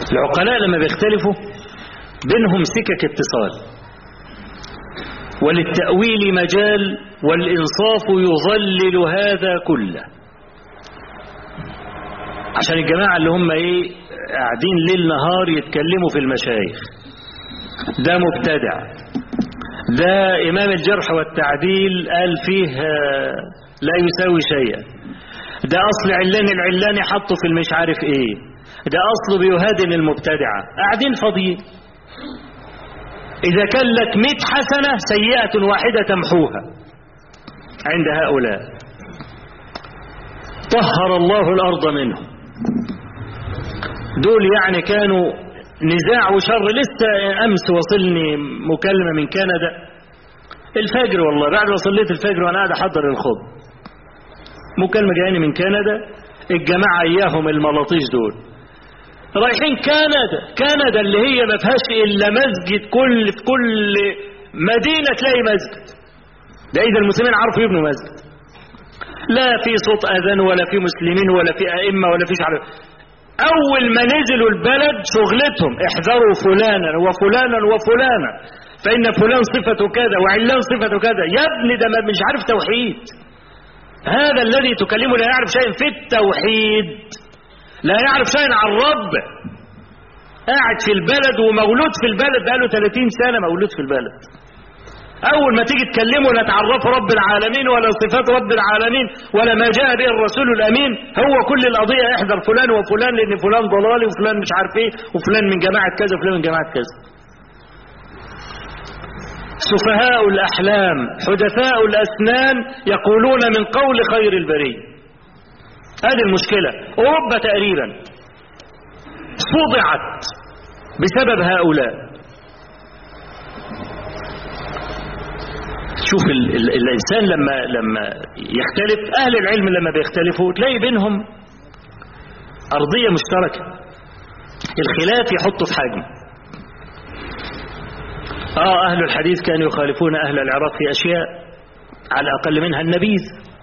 العقلاء لما بيختلفوا بينهم سكك اتصال وللتأويل مجال والإنصاف يظلل هذا كله عشان الجماعة اللي هم ايه قاعدين ليل نهار يتكلموا في المشايخ ده مبتدع ده إمام الجرح والتعديل قال فيه لا يساوي شيئا ده أصل علان العلاني حطه في المش عارف ايه ده أصله بيهادن المبتدعة قاعدين فاضيين إذا كان لك مئة حسنة سيئة واحدة تمحوها عند هؤلاء طهر الله الأرض منه دول يعني كانوا نزاع وشر لسه أمس وصلني مكالمة من كندا الفجر والله بعد ما صليت الفجر وأنا قاعد أحضر الخط مكالمة جاياني من كندا الجماعة إياهم الملاطيش دول رايحين كندا كندا اللي هي ما فيهاش الا مسجد كل في كل مدينه تلاقي مسجد ده اذا المسلمين عرفوا يبنوا مسجد لا في صوت اذان ولا في مسلمين ولا في ائمه ولا في عارف اول ما نزلوا البلد شغلتهم احذروا فلانا وفلانا وفلانا فان فلان صفته كذا وعلان صفته كذا يا ابني ده مش عارف توحيد هذا الذي تكلمه لا يعرف شيئا في التوحيد لا يعرف شيئا عن رب قاعد في البلد ومولود في البلد بقاله 30 سنة مولود في البلد أول ما تيجي تكلمه لا تعرف رب العالمين ولا صفات رب العالمين ولا ما جاء به الرسول الأمين هو كل القضية احذر فلان وفلان لأن فلان ضلالي وفلان مش عارف ايه وفلان من جماعة كذا وفلان من جماعة كذا سفهاء الأحلام حدثاء الأسنان يقولون من قول خير البريه هذه المشكلة أوروبا تقريبا صدعت بسبب هؤلاء شوف ال ال الإنسان لما لما يختلف أهل العلم لما بيختلفوا تلاقي بينهم أرضية مشتركة الخلاف يحطوا في حجم آه أهل الحديث كانوا يخالفون أهل العراق في أشياء على الأقل منها النبيذ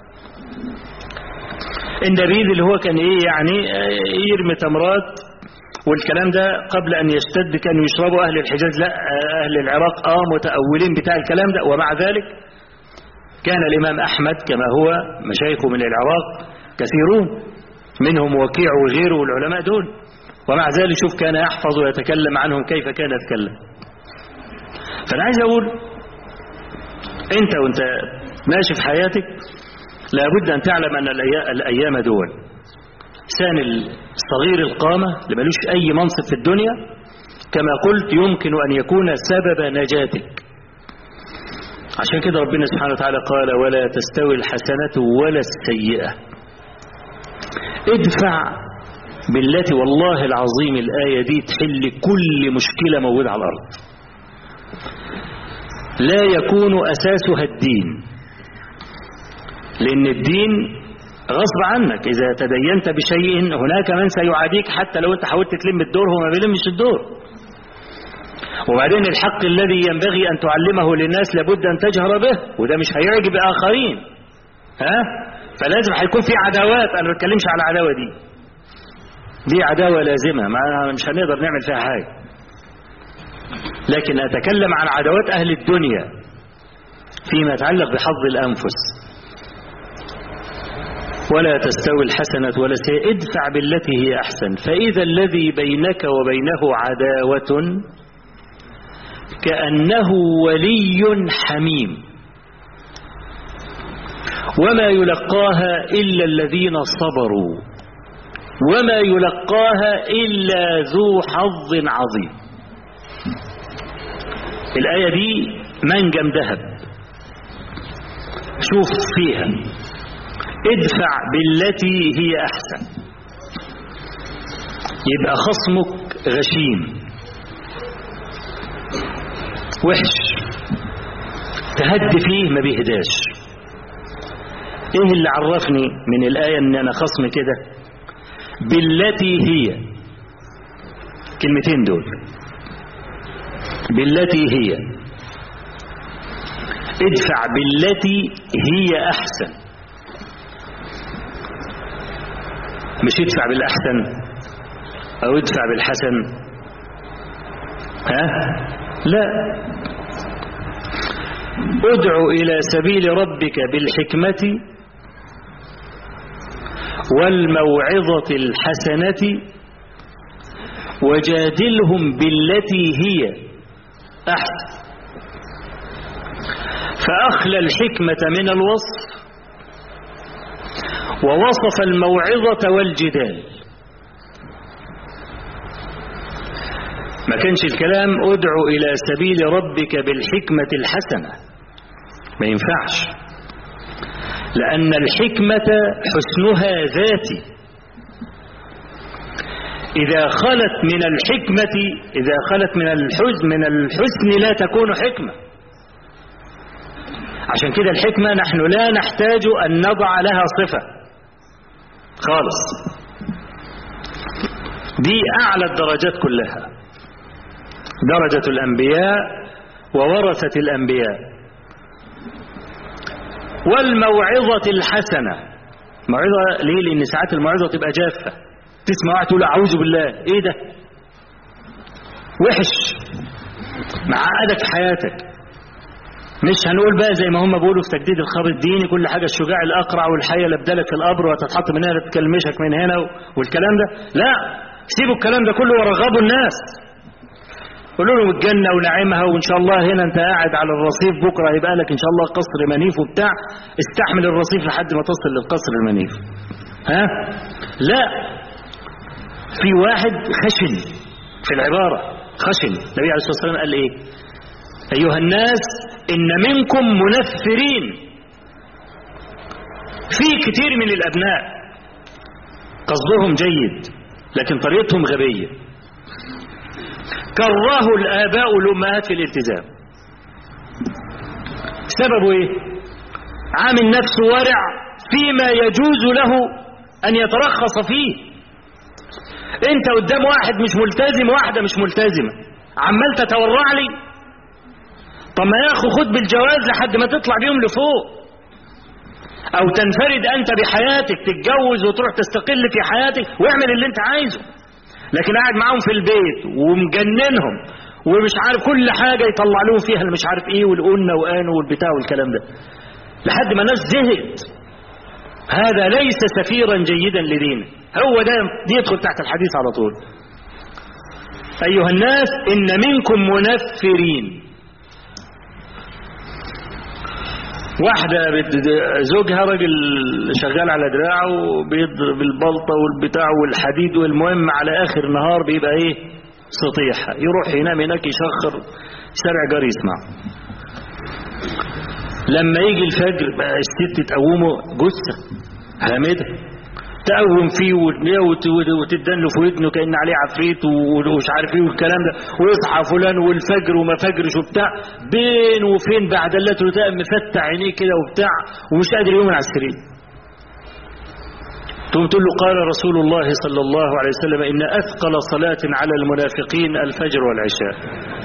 النبيذ اللي هو كان ايه يعني يرمي تمرات والكلام ده قبل ان يشتد كانوا يشربوا اهل الحجاز لا اهل العراق اه متأولين بتاع الكلام ده ومع ذلك كان الامام احمد كما هو مشايخه من العراق كثيرون منهم وكيع وغيره والعلماء دول ومع ذلك شوف كان يحفظ ويتكلم عنهم كيف كان يتكلم فانا عايز اقول انت وانت ماشي في حياتك لابد أن تعلم أن الأيام دول سان الصغير القامة اللي ملوش أي منصب في الدنيا كما قلت يمكن أن يكون سبب نجاتك عشان كده ربنا سبحانه وتعالى قال ولا تستوي الحسنة ولا السيئة ادفع بالتي والله العظيم الآية دي تحل كل مشكلة موجودة على الأرض لا يكون أساسها الدين لأن الدين غصب عنك إذا تدينت بشيء هناك من سيعاديك حتى لو أنت حاولت تلم الدور هو ما بيلمش الدور وبعدين الحق الذي ينبغي أن تعلمه للناس لابد أن تجهر به وده مش هيعجب آخرين ها فلازم هيكون في عداوات أنا ما بتكلمش على العداوة دي دي عداوة لازمة ما مش هنقدر نعمل فيها حاجة لكن أتكلم عن عداوات أهل الدنيا فيما يتعلق بحظ الأنفس ولا تستوي الحسنة ولا سيئة ادفع بالتي هي أحسن فإذا الذي بينك وبينه عداوة كأنه ولي حميم وما يلقاها إلا الذين صبروا وما يلقاها إلا ذو حظ عظيم الآية دي منجم ذهب شوف فيها ادفع بالتي هي أحسن يبقى خصمك غشيم وحش تهد فيه ما بيهداش ايه اللي عرفني من الآية ان انا خصم كده بالتي هي كلمتين دول بالتي هي ادفع بالتي هي احسن مش ادفع بالاحسن أو ادفع بالحسن ها لا ادع إلى سبيل ربك بالحكمة والموعظة الحسنة وجادلهم بالتي هي أحسن فأخلى الحكمة من الوصف ووصف الموعظة والجدال ما كانش الكلام ادعو إلى سبيل ربك بالحكمة الحسنة ما ينفعش لأن الحكمة حسنها ذاتي إذا خلت من الحكمة إذا خلت من الحزن من الحسن لا تكون حكمة عشان كده الحكمة نحن لا نحتاج أن نضع لها صفة خالص دي أعلى الدرجات كلها درجة الأنبياء وورثة الأنبياء والموعظة الحسنة موعظة ليه لأن ساعات الموعظة تبقى جافة تسمع واحد تقول أعوذ بالله إيه ده وحش معقدك في حياتك مش هنقول بقى زي ما هم بيقولوا في تجديد الخبر الديني كل حاجة الشجاع الأقرع والحية لبدلك في القبر وتتحط من هنا تكلمشك من هنا والكلام ده لا سيبوا الكلام ده كله ورغبوا الناس قولوا لهم الجنة ونعيمها وإن شاء الله هنا أنت قاعد على الرصيف بكرة هيبقى لك إن شاء الله قصر منيف وبتاع استحمل الرصيف لحد ما تصل للقصر المنيف ها لا في واحد خشن في العبارة خشن النبي عليه الصلاة والسلام قال إيه أيها الناس إن منكم منفرين في كتير من الأبناء قصدهم جيد لكن طريقتهم غبية كره الآباء الأمهات في الالتزام سببه إيه عامل نفسه ورع فيما يجوز له أن يترخص فيه انت قدام واحد مش ملتزم واحدة مش ملتزمة عمال تتورع لي طب ما يا اخو خد بالجواز لحد ما تطلع بيهم لفوق او تنفرد انت بحياتك تتجوز وتروح تستقل في حياتك واعمل اللي انت عايزه لكن قاعد معاهم في البيت ومجننهم ومش عارف كل حاجة يطلع لهم فيها اللي مش عارف ايه والقنة وآن والبتاع والكلام ده لحد ما الناس زهقت هذا ليس سفيرا جيدا لدينه هو ده دي يدخل تحت الحديث على طول أيها الناس إن منكم منفرين واحدة زوجها راجل شغال على دراعه وبيضرب البلطة والبتاع والحديد والمهم على آخر النهار بيبقى إيه سطيحة يروح ينام هناك يشخر شارع جاري يسمع لما يجي الفجر بقى الست تقومه جثة هامدة تقوم فيه وتدن له في ودنه كأن عليه عفريت ومش عارف ايه والكلام ده ويصحى فلان والفجر وما فجرش وبتاع بين وفين بعد الله تلتقى مفتح عينيه كده وبتاع ومش قادر يقوم من على السرير تقوم تقول له قال رسول الله صلى الله عليه وسلم إن أثقل صلاة على المنافقين الفجر والعشاء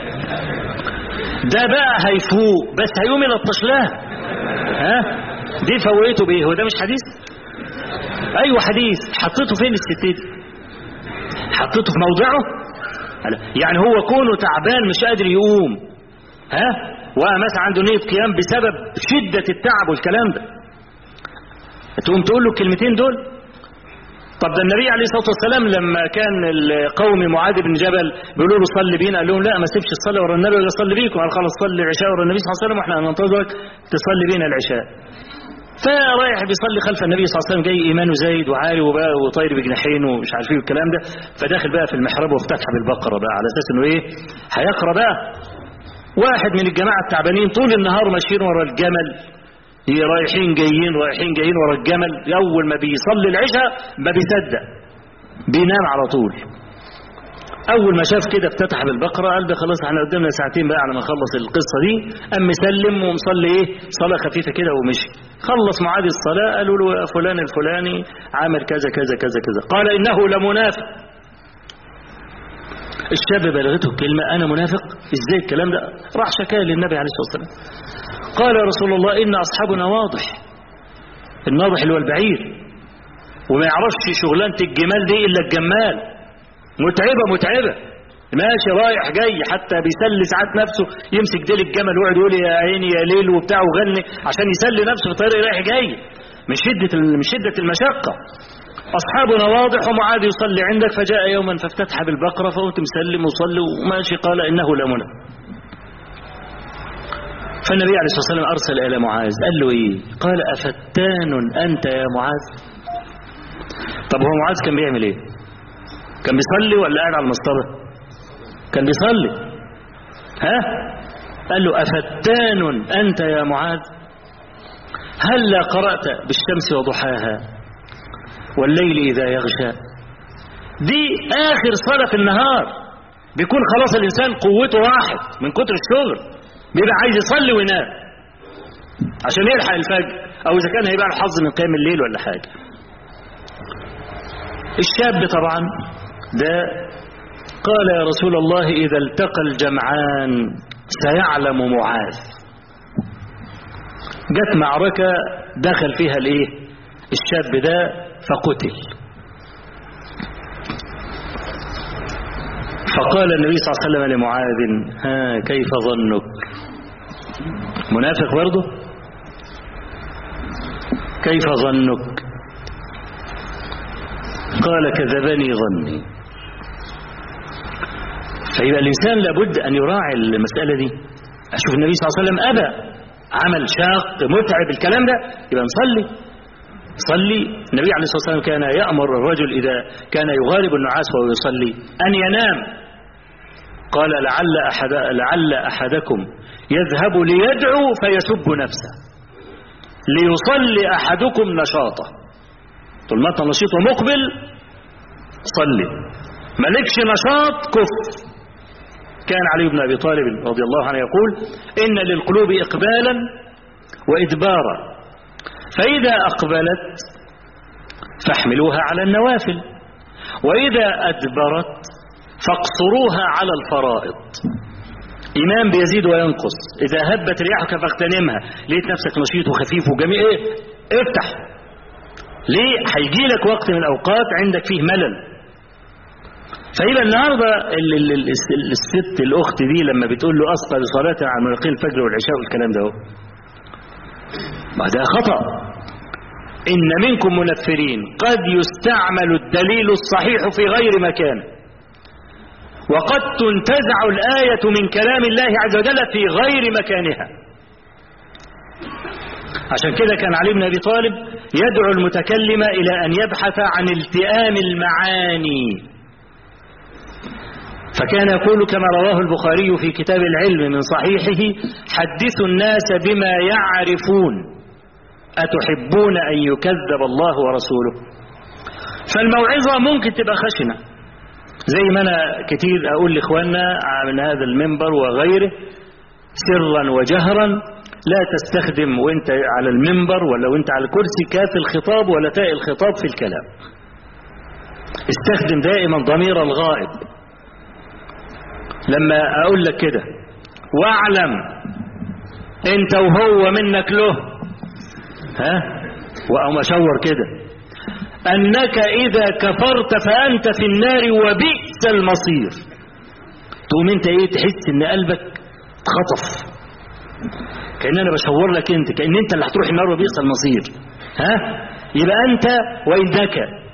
ده بقى هيفوق بس هيقوم يلطش لها ها دي فوقته بايه هو ده مش حديث ايوه حديث حطيته فين الست دي حطيته في موضعه يعني هو كونه تعبان مش قادر يقوم ها ومثلا عنده نية قيام بسبب شدة التعب والكلام ده تقوم تقول له الكلمتين دول طب ده النبي عليه الصلاة والسلام لما كان القوم معاذ بن جبل بيقولوا له صلي بينا قال لهم لا ما سيبش الصلاة ورا النبي ولا صلي بيكم قال خلاص صلي العشاء ورا النبي صلى الله عليه وسلم واحنا هننتظرك تصلي بينا العشاء فرايح بيصلي خلف النبي صلى الله عليه وسلم جاي ايمانه زايد وعالي وبقى وطاير بجناحين ومش عارف ايه والكلام ده فداخل بقى في المحراب وافتتح بالبقره بقى على اساس انه ايه هيقرا بقى واحد من الجماعه التعبانين طول النهار ماشيين ورا الجمل رايحين جايين رايحين جايين ورا الجمل اول ما بيصلي العشاء ما بيصدق بينام على طول اول ما شاف كده افتتح بالبقره قال ده خلاص احنا قدامنا ساعتين بقى على ما نخلص القصه دي قام مسلم ومصلي ايه صلاه خفيفه كده ومشي خلص معاد الصلاه قالوا له يا فلان الفلاني عامل كذا كذا كذا كذا قال انه لمنافق الشاب بلغته الكلمه انا منافق ازاي الكلام ده راح شكاه للنبي عليه الصلاه والسلام قال يا رسول الله ان اصحابنا واضح الناضح اللي هو البعير وما يعرفش شغلانه الجمال دي الا الجمال متعبة متعبة ماشي رايح جاي حتى بيسلي ساعات نفسه يمسك ديل الجمل ويقعد يقول يا عيني يا ليل وبتاع وغني عشان يسلي نفسه في طريق رايح جاي من شدة من شدة المشقة أصحابنا واضح ومعاذ يصلي عندك فجاء يوما فافتتح بالبقرة فقلت مسلم وصلي وماشي قال إنه لمنى فالنبي عليه الصلاة والسلام أرسل إلى معاذ قال له إيه قال أفتان أنت يا معاذ طب هو معاذ كان بيعمل إيه كان بيصلي ولا قاعد على المسطرة كان بيصلي ها قال له أفتان أنت يا معاذ هل قرأت بالشمس وضحاها والليل إذا يغشى دي آخر صلاة في النهار بيكون خلاص الإنسان قوته راحت من كتر الشغل بيبقى عايز يصلي وينام عشان يلحق الفجر أو إذا كان هيبقى الحظ من قيام الليل ولا حاجة الشاب طبعا ده قال يا رسول الله إذا التقى الجمعان سيعلم معاذ جت معركة دخل فيها الايه الشاب ده فقتل فقال النبي صلى الله عليه وسلم لمعاذ ها كيف ظنك منافق برضه كيف ظنك قال كذبني ظني فيبقى الإنسان لابد أن يراعي المسألة دي أشوف النبي صلى الله عليه وسلم أبى عمل شاق متعب الكلام ده يبقى نصلي صلي النبي عليه الصلاة والسلام كان يأمر الرجل إذا كان يغالب النعاس وهو يصلي أن ينام قال لعل, أحد لعل أحدكم يذهب ليدعو فيسب نفسه ليصلي أحدكم نشاطه طول ما انت نشيط ومقبل صلي مالكش نشاط كف كان علي بن أبي طالب رضي الله عنه يقول إن للقلوب إقبالا وإدبارا فإذا أقبلت فاحملوها على النوافل وإذا أدبرت فاقصروها على الفرائض إيمان بيزيد وينقص إذا هبت رياحك فاغتنمها لقيت نفسك نشيط وخفيف وجميل إيه؟ افتح ليه هيجي لك وقت من الأوقات عندك فيه ملل فيبقى النهاردة ال ال ال الست الأخت دي لما بتقول له أسقى بصلاة عن مرقين الفجر والعشاء والكلام ده ما ده خطأ إن منكم منفرين قد يستعمل الدليل الصحيح في غير مكان وقد تنتزع الآية من كلام الله عز وجل في غير مكانها عشان كده كان علي بن أبي طالب يدعو المتكلم إلى أن يبحث عن التئام المعاني فكان يقول كما رواه البخاري في كتاب العلم من صحيحه حدثوا الناس بما يعرفون أتحبون أن يكذب الله ورسوله فالموعظة ممكن تبقى خشنة زي ما أنا كتير أقول لإخواننا من هذا المنبر وغيره سرا وجهرا لا تستخدم وانت على المنبر ولا وانت على الكرسي كاف الخطاب ولا تاء الخطاب في الكلام استخدم دائما ضمير الغائب لما اقول لك كده واعلم انت وهو منك له ها واقوم اشور كده انك اذا كفرت فانت في النار وبئس المصير تقوم انت ايه تحس ان قلبك اتخطف كأن انا بشور لك انت كأن انت اللي هتروح النار وبئس المصير ها يبقى انت وانك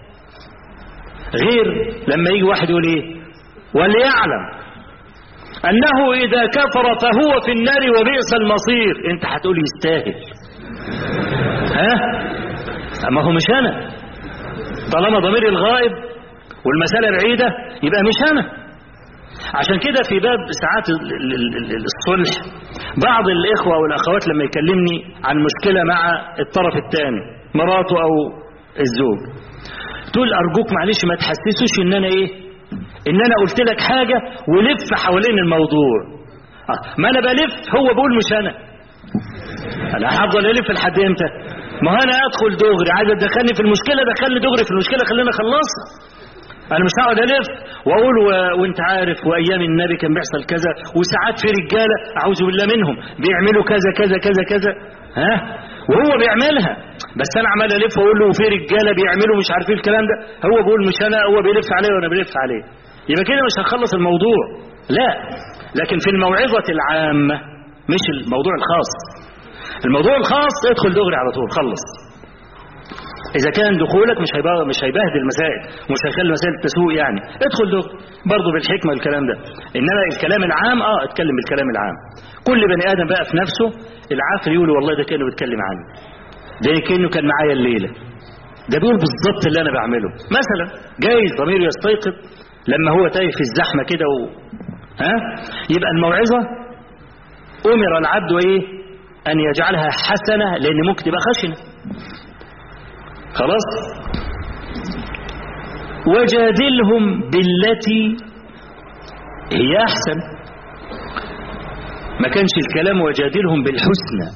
غير لما يجي واحد يقول ايه وليعلم انه اذا كفر فهو في النار وبئس المصير انت هتقول يستاهل ها اما هو مش انا طالما ضمير الغائب والمسألة بعيدة يبقى مش انا عشان كده في باب ساعات الصلح بعض الإخوة والأخوات لما يكلمني عن مشكلة مع الطرف الثاني مراته أو الزوج تقول أرجوك معلش ما تحسسوش إن أنا إيه إن أنا قلت لك حاجة ولف حوالين الموضوع آه. ما أنا بلف هو بقول مش أنا أنا هفضل ألف لحد إمتى ما أنا أدخل دغري عايز تدخلني في المشكلة دخلني دغري في المشكلة خلينا أخلصها انا مش هقعد الف واقول و... وانت عارف وايام النبي كان بيحصل كذا وساعات في رجاله اعوذ بالله منهم بيعملوا كذا كذا كذا كذا ها وهو بيعملها بس انا عمال الف واقول له وفي رجاله بيعملوا مش عارفين الكلام ده هو بيقول مش انا هو بيلف عليه وانا بلف عليه يبقى كده مش هنخلص الموضوع لا لكن في الموعظة العامة مش الموضوع الخاص الموضوع الخاص ادخل دغري على طول خلص إذا كان دخولك مش هيبقى مش هيبهدل المسائل مش هيخلي مسائل تسوء يعني ادخل دغري برضه بالحكمة الكلام ده إنما الكلام العام اه اتكلم بالكلام العام كل بني آدم بقى في نفسه العافر يقول والله ده كانه بيتكلم عني ده كأنه كان معايا الليلة ده بيقول بالظبط اللي أنا بعمله مثلا جايز ضميره يستيقظ لما هو تايه في الزحمة كده و... ها يبقى الموعظة أمر العبد إيه أن يجعلها حسنة لأن ممكن تبقى خشنة خلاص وجادلهم بالتي هي أحسن ما كانش الكلام وجادلهم بالحسنى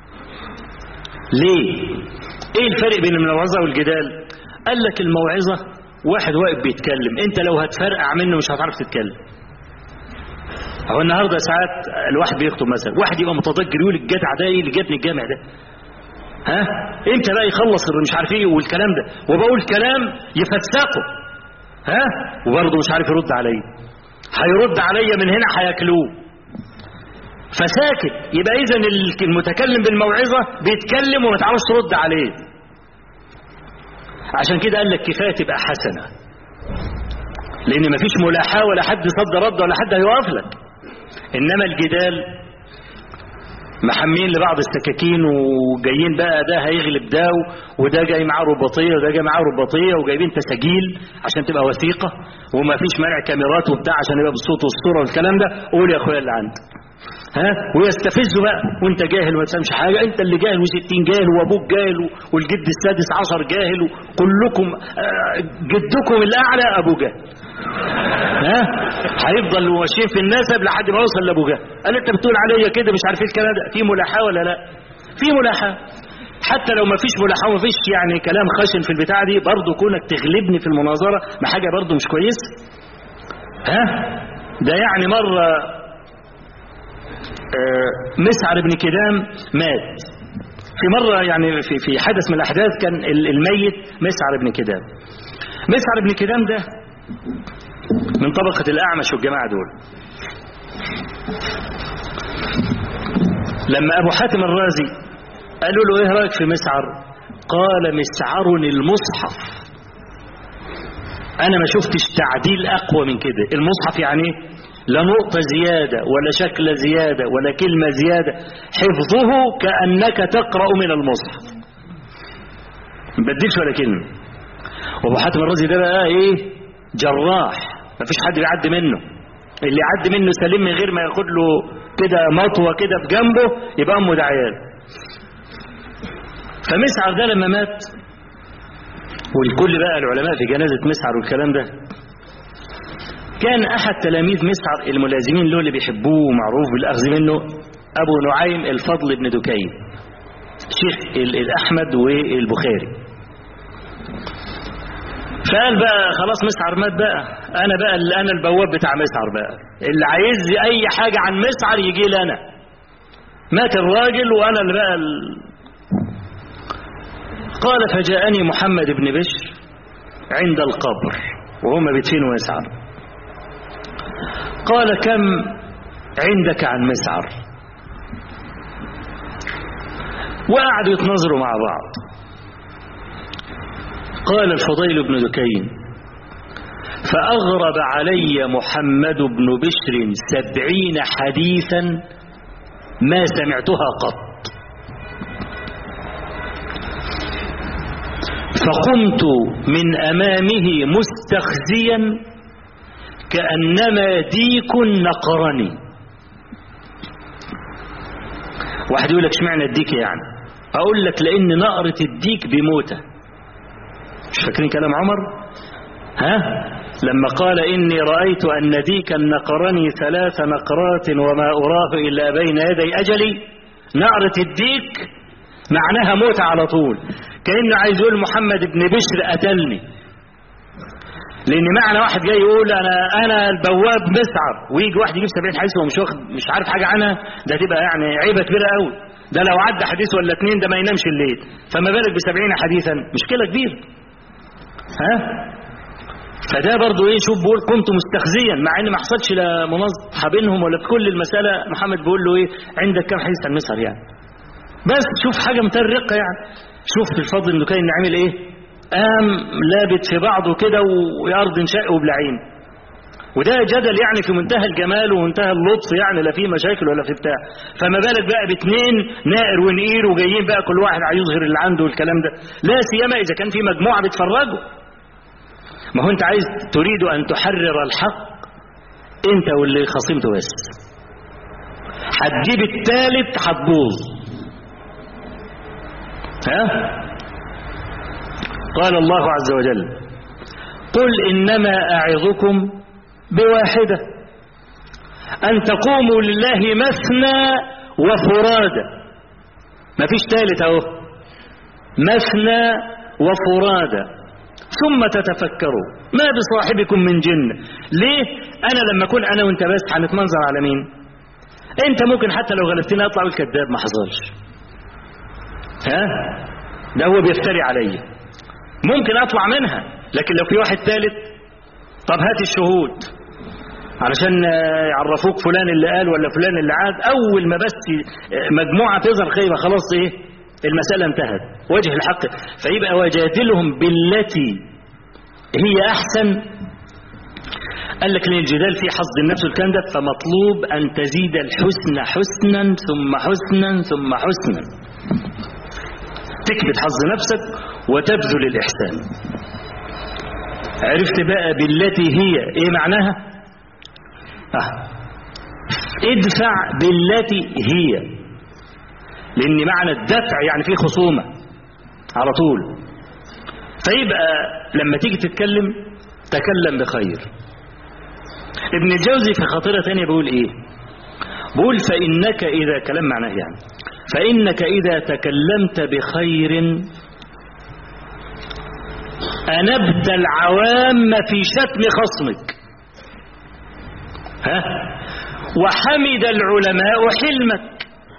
ليه ايه الفرق بين الموعظة والجدال قال لك الموعظة واحد واقف بيتكلم انت لو هتفرقع منه مش هتعرف تتكلم هو النهارده ساعات الواحد بيخطب مثلا واحد يبقى متضجر يقول الجدع ده ايه اللي جابني الجامع ده ها امتى بقى يخلص مش عارف ايه والكلام ده وبقول كلام يفسقه ها وبرضه مش عارف يرد عليا هيرد عليا من هنا هياكلوه فساكت يبقى اذا المتكلم بالموعظه بيتكلم وما تعرفش ترد عليه عشان كده قال لك كفايه تبقى حسنه لان مفيش ملاحاه ولا حد صد رد ولا حد هيوقف لك انما الجدال محمين لبعض السكاكين وجايين بقى ده هيغلب ده وده جاي معاه رباطيه وده جاي معاه رباطيه وجايبين تساجيل عشان تبقى وثيقه وما فيش منع كاميرات وبتاع عشان يبقى بالصوت والصوره والكلام ده قول يا اخويا اللي عندك ها ويستفزوا بقى وانت جاهل ما تفهمش حاجه انت اللي جاهل وستين جاهل وابوك جاهل والجد السادس عشر جاهل وكلكم جدكم الاعلى ابو جهل ها هيفضل ماشيين في النسب لحد ما يوصل لابو جهل قال انت بتقول عليا كده مش عارف ايه الكلام ده في ملاحاه ولا لا في ملاحاه حتى لو ما فيش ملاحاه وما فيش يعني كلام خشن في البتاع دي برضه كونك تغلبني في المناظره ما حاجه برضه مش كويس ها ده يعني مره مسعر بن كدام مات في مرة يعني في, في حدث من الأحداث كان الميت مسعر بن كدام مسعر بن كدام ده من طبقة الأعمش والجماعة دول لما أبو حاتم الرازي قالوا له إيه رأيك في مسعر قال مسعر المصحف أنا ما شفتش تعديل أقوى من كده المصحف يعني ايه لا نقطة زيادة ولا شكل زيادة ولا كلمة زيادة حفظه كأنك تقرأ من المصحف ما بدلش ولا كلمة وابو حاتم الرازي ده بقى ايه جراح ما فيش حد بيعدي منه اللي يعدي منه سليم من غير ما ياخد له كده مطوة كده في جنبه يبقى امه دعيان فمسعر ده لما مات والكل بقى العلماء في جنازة مسعر والكلام ده كان أحد تلاميذ مسعر الملازمين له اللي بيحبوه ومعروف بالأخذ منه أبو نعيم الفضل بن دكين شيخ الأحمد والبخاري فقال بقى خلاص مسعر مات بقى أنا بقى اللي أنا البواب بتاع مسعر بقى اللي عايز أي حاجة عن مسعر يجي لي أنا مات الراجل وأنا اللي بقى ال... قال فجاءني محمد بن بشر عند القبر وهم بيدفنوا مسعر قال كم عندك عن مسعر وقعدوا يتنظروا مع بعض قال الفضيل بن دكين فأغرب علي محمد بن بشر سبعين حديثا ما سمعتها قط فقمت من أمامه مستخزيا كأنما ديك نقرني واحد يقول لك اشمعنى الديك يعني اقول لك لان نقرة الديك بموتة مش فاكرين كلام عمر ها لما قال إني رأيت أن ديكا نقرني ثلاث نقرات وما أراه إلا بين يدي أجلي نقرة الديك معناها موت على طول كأنه عايز يقول محمد بن بشر قتلني لان معنى واحد جاي يقول انا انا البواب مسعر ويجي واحد يجيب 70 حديث ومش واخد مش عارف حاجه عنها ده تبقى يعني عيبه كبيره قوي ده لو عدى حديث ولا اتنين ده ما ينامش الليل فما بالك ب 70 حديثا مشكله كبيره ها فده برضو ايه شوف بيقول كنت مستخزيا مع ان ما حصلش لا مناصحه بينهم ولا في كل المساله محمد بيقول له ايه عندك كام حديث عن مسهر يعني بس شوف حاجه مترقه يعني شوف الفضل انه كان عامل ايه قام لابت في بعضه كده وارض شق وبلعين وده جدل يعني في منتهى الجمال ومنتهى اللطف يعني لا فيه مشاكل ولا في بتاع فما بالك بقى باثنين نائر ونقير وجايين بقى كل واحد عايز يظهر اللي عنده والكلام ده لا سيما اذا كان في مجموعه بتفرجوا ما هو انت عايز تريد ان تحرر الحق انت واللي خصمته بس هتجيب التالت هتبوظ ها قال الله عز وجل قل انما اعظكم بواحده ان تقوموا لله مثنى وفرادى مفيش تالت اهو مثنى وفرادى ثم تتفكروا ما بصاحبكم من جن ليه انا لما اكون انا وانت بس هنتمنظر على مين انت ممكن حتى لو غلبتني اطلع الكذاب ما حصلش ها ده هو بيفتري عليا ممكن اطلع منها لكن لو في واحد ثالث طب هات الشهود علشان يعرفوك فلان اللي قال ولا فلان اللي عاد اول ما بس مجموعه تظهر خيبه خلاص ايه المساله انتهت وجه الحق فيبقى وجادلهم بالتي هي احسن قال لك ان الجدال فيه حظ النفس والكلام ده فمطلوب ان تزيد الحسن حسنا ثم حسنا ثم حسنا تكبت حظ نفسك وتبذل الاحسان عرفت بقى بالتي هي ايه معناها آه. ادفع بالتي هي لان معنى الدفع يعني فيه خصومة على طول فيبقى لما تيجي تتكلم تكلم بخير ابن الجوزي في خاطرة تانية بيقول ايه بيقول فإنك إذا كلام معناه يعني فإنك إذا تكلمت بخير أنبت العوام في شتم خصمك ها وحمد العلماء حلمك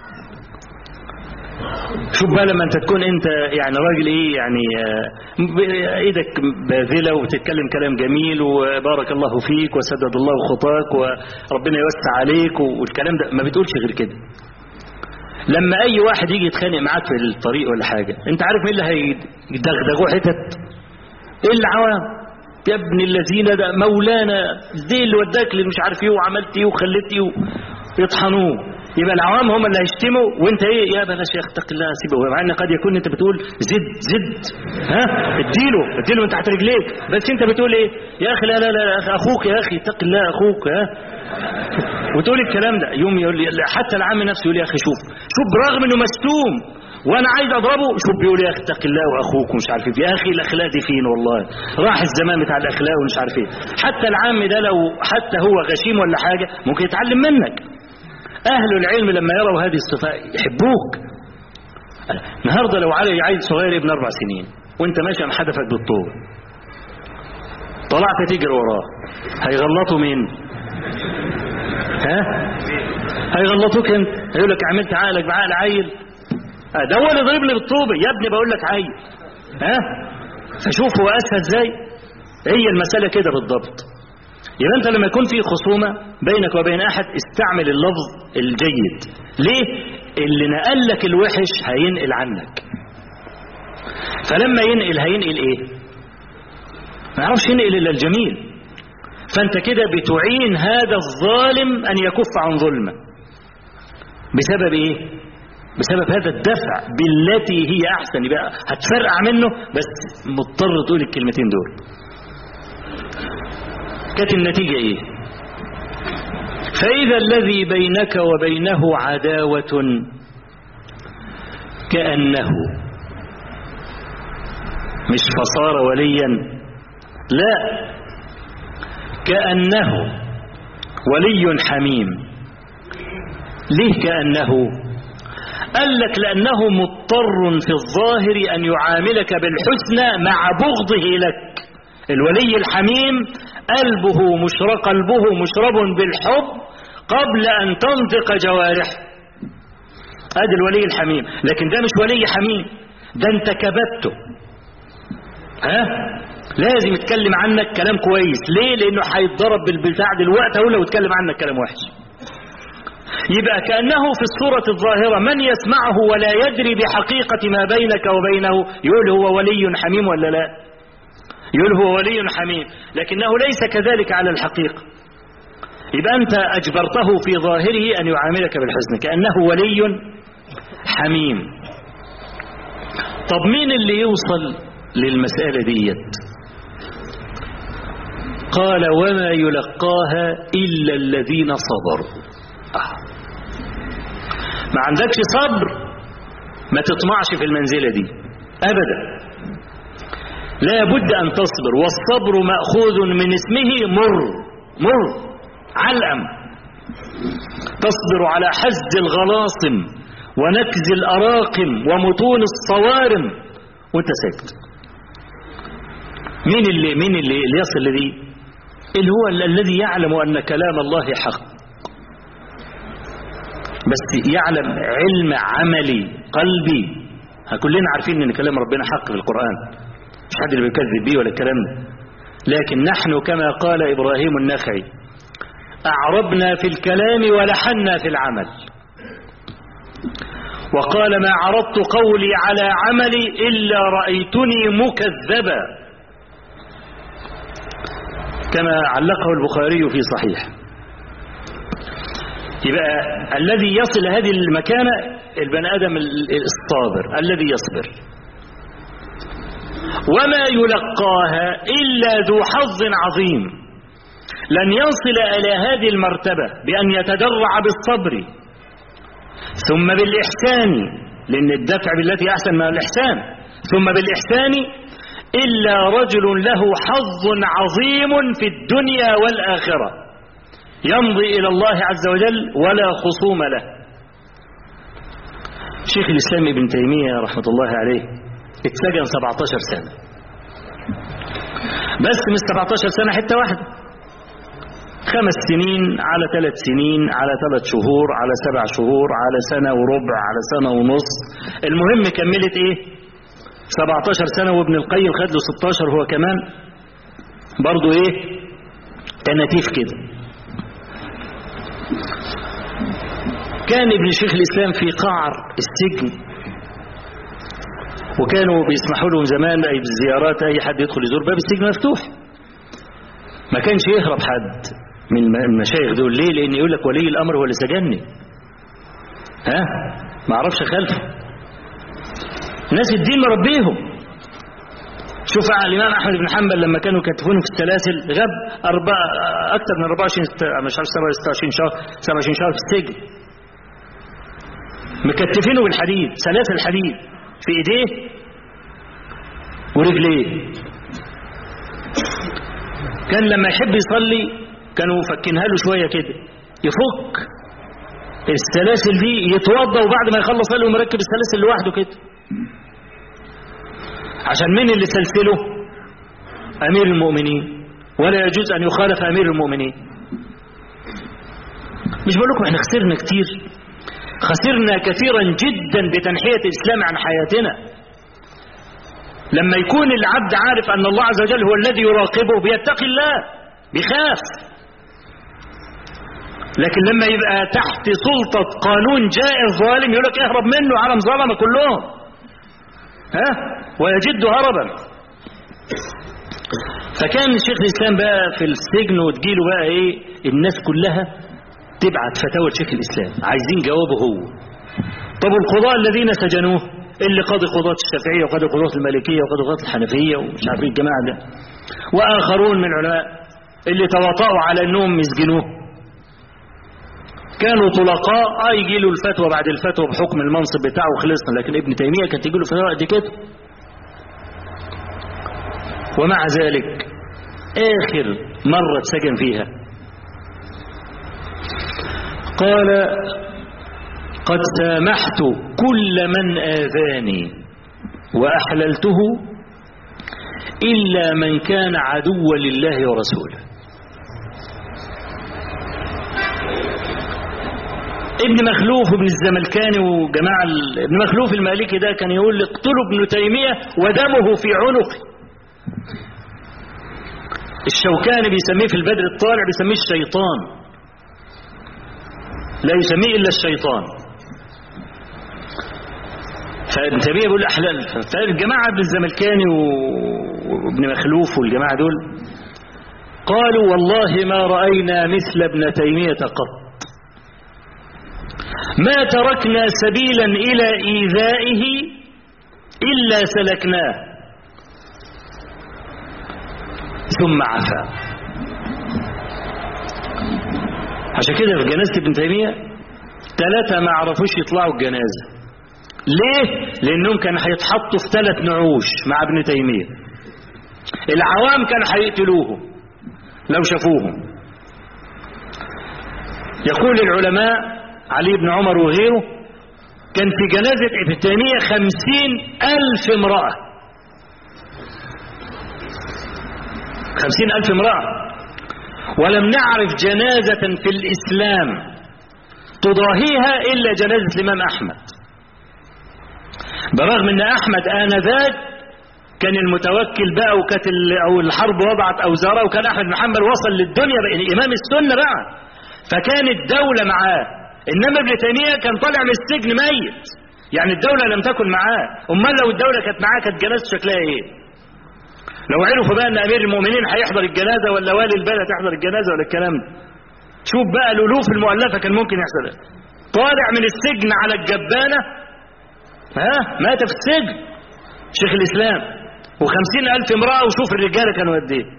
شوف بقى لما انت تكون انت يعني راجل ايه يعني ايدك باذله وتتكلم كلام جميل وبارك الله فيك وسدد الله خطاك وربنا يوسع عليك والكلام ده ما بتقولش غير كده لما اي واحد يجي يتخانق معاك في الطريق ولا حاجه انت عارف مين اللي هيدغدغوه حتت ايه العوام يا ابن الذين ده مولانا زي اللي وداك اللي مش عارف ايه وعملت ايه وخليت ايه يطحنوه يبقى العوام هم اللي هيشتموا وانت ايه يا بلاش يا اتق الله سيبه مع ان قد يكون انت بتقول زد زد ها اديله اديله انت تحت رجليك بس انت بتقول ايه يا اخي لا لا لا اخوك يا اخي اتق الله اخوك ها وتقول الكلام ده يوم يقول لي حتى العم نفسه يقول يا اخي شوف شوف برغم انه مستوم وانا عايز اضربه شوف بيقول يا اخي اتق الله واخوك ومش عارف ايه يا اخي الاخلاق دي فين والله راح الزمان بتاع الاخلاق ومش عارف ايه حتى العم ده لو حتى هو غشيم ولا حاجه ممكن يتعلم منك أهل العلم لما يروا هذه الصفات يحبوك النهارده لو علي عيل صغير ابن أربع سنين وأنت ماشي عم حدفك بالطول طلعت تجري وراه هيغلطوا مين؟ ها؟ هيغلطوك أنت هيقول لك عملت عقلك بعقل عيل ده هو اللي ضرب لي بالطوبة يا ابني بقول لك عيل ها؟ فشوف هو أسهل ازاي هي المسألة كده بالضبط يبقى انت لما يكون في خصومة بينك وبين احد استعمل اللفظ الجيد ليه اللي نقل لك الوحش هينقل عنك فلما ينقل هينقل ايه ما يعرفش ينقل الا الجميل فانت كده بتعين هذا الظالم ان يكف عن ظلمه بسبب ايه بسبب هذا الدفع بالتي هي احسن يبقى هتفرقع منه بس مضطر تقول الكلمتين دول كانت النتيجة ايه فإذا الذي بينك وبينه عداوة كأنه مش فصار وليا لا كأنه ولي حميم ليه كأنه قال لك لأنه مضطر في الظاهر أن يعاملك بالحسنى مع بغضه لك الولي الحميم قلبه مشرق قلبه مشرب بالحب قبل أن تنطق جوارحه ادي الولي الحميم لكن ده مش ولي حميم ده انت كبته ها لازم يتكلم عنك كلام كويس ليه لانه هيتضرب بالبتاع دلوقتي اهو لو اتكلم عنك كلام وحش يبقى كأنه في الصورة الظاهرة من يسمعه ولا يدري بحقيقة ما بينك وبينه يقول هو ولي حميم ولا لا يقول هو ولي حميم لكنه ليس كذلك على الحقيقة يبقى أنت أجبرته في ظاهره أن يعاملك بالحسن كأنه ولي حميم طب مين اللي يوصل للمسألة ديت قال وما يلقاها إلا الذين صبروا آه. ما عندكش صبر ما تطمعش في المنزلة دي أبدا لا بد أن تصبر والصبر مأخوذ من اسمه مر مر علم تصبر على حز الغلاصم ونكز الأراقم ومتون الصوارم وانت ساكت مين اللي مين اللي, اللي يصل لدي اللي هو الذي يعلم أن كلام الله حق بس يعلم علم عملي قلبي كلنا عارفين ان كلام ربنا حق في القرآن مش حد اللي بيكذب بيه ولا الكلام ده لكن نحن كما قال إبراهيم النخعي أعربنا في الكلام ولحنا في العمل وقال ما عرضت قولي على عملي إلا رأيتني مكذبا كما علقه البخاري في صحيح يبقى الذي يصل هذه المكانة البني آدم الصابر الذي يصبر وما يلقاها إلا ذو حظ عظيم لن يصل إلى هذه المرتبة بأن يتدرع بالصبر ثم بالإحسان لأن الدفع بالتي أحسن من الإحسان ثم بالإحسان إلا رجل له حظ عظيم في الدنيا والآخرة يمضي إلى الله عز وجل ولا خصوم له شيخ الإسلام ابن تيمية رحمة الله عليه اتسجن 17 سنة بس مش 17 سنة حتة واحدة خمس سنين على ثلاث سنين على ثلاث شهور على سبع شهور على سنة وربع على سنة ونص المهم كملت ايه 17 سنة وابن القيم خد له 16 هو كمان برضو ايه تناتيف كده كان ابن شيخ الإسلام في قعر السجن وكانوا بيسمحوا لهم زمان أي بالزيارات أي حد يدخل يزور باب السجن مفتوح ما كانش يهرب حد من المشايخ دول ليه لأن يقول لك ولي الأمر هو اللي سجني ها ما اعرفش خلفه ناس الدين مربيهم شوف الإمام أحمد بن حنبل لما كانوا يكتفونه في السلاسل غاب أربع أكثر من 24 مش عارف 26 شهر 27 شهر في السجن مكتفينه بالحديد سلاسل حديد في ايديه ورجليه كان لما يحب يصلي كانوا فكينها له شويه كده يفك السلاسل دي يتوضا وبعد ما يخلص قال مركب السلاسل لوحده كده عشان مين اللي سلسله امير المؤمنين ولا يجوز ان يخالف امير المؤمنين مش بقول لكم احنا خسرنا كتير خسرنا كثيرا جدا بتنحية الإسلام عن حياتنا لما يكون العبد عارف أن الله عز وجل هو الذي يراقبه بيتقي الله بيخاف لكن لما يبقى تحت سلطة قانون جائر ظالم يقول لك اهرب منه عالم ظلمة كلهم ها ويجد هربا فكان شيخ الإسلام بقى في السجن وتجيله بقى ايه الناس كلها تبعت فتاوى شيخ الإسلام عايزين جوابه هو طب القضاء الذين سجنوه اللي قاضي قضاة الشافعية وقاضي قضاة المالكية وقاضي قضاة الحنفية ومش عارفين الجماعة ده وآخرون من العلماء اللي تواطؤوا على أنهم يسجنوه كانوا طلقاء اه يجي له الفتوى بعد الفتوى بحكم المنصب بتاعه وخلصنا لكن ابن تيمية كانت تجي له فتوى قد كده ومع ذلك آخر مرة اتسجن فيها قال قد سامحت كل من آذاني وأحللته إلا من كان عدوا لله ورسوله ابن مخلوف ابن الزملكاني وجماعة ابن مخلوف المالكي ده كان يقول اقتلوا ابن تيمية ودمه في عنقي الشوكاني بيسميه في البدر الطالع بيسميه الشيطان لا يسميه إلا الشيطان فابن تيمية بيقول أحلال فالجماعة ابن الزملكاني وابن مخلوف والجماعة دول قالوا والله ما رأينا مثل ابن تيمية قط ما تركنا سبيلا إلى إيذائه إلا سلكناه ثم عفا عشان كده في جنازة ابن تيمية ثلاثة ما عرفوش يطلعوا الجنازة ليه؟ لأنهم كانوا هيتحطوا في ثلاث نعوش مع ابن تيمية العوام كانوا هيقتلوهم لو شافوهم يقول العلماء علي بن عمر وغيره كان في جنازة ابن تيمية خمسين ألف امرأة خمسين ألف امرأة ولم نعرف جنازة في الإسلام تضاهيها إلا جنازة الإمام أحمد برغم أن أحمد آنذاك كان المتوكل بقى وكانت أو الحرب وضعت أوزارها وكان أحمد بن حنبل وصل للدنيا بقى إمام السنة بقى فكانت دولة معاه إنما ابن تيمية كان طالع من السجن ميت يعني الدولة لم تكن معاه أمال لو الدولة كانت معاه كانت جنازته شكلها إيه لو عرفوا بقى ان امير المؤمنين هيحضر الجنازه ولا والي البلد هيحضر الجنازه ولا الكلام ده شوف بقى الالوف المؤلفه كان ممكن يحصل طالع من السجن على الجبانه ها مات في السجن شيخ الاسلام وخمسين الف امراه وشوف الرجاله كانوا قد ايه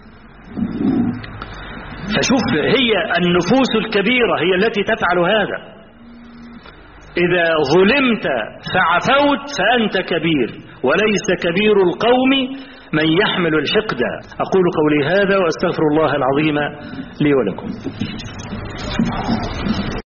فشوف هي النفوس الكبيره هي التي تفعل هذا اذا ظلمت فعفوت فانت كبير وليس كبير القوم من يحمل الحقد أقول قولي هذا وأستغفر الله العظيم لي ولكم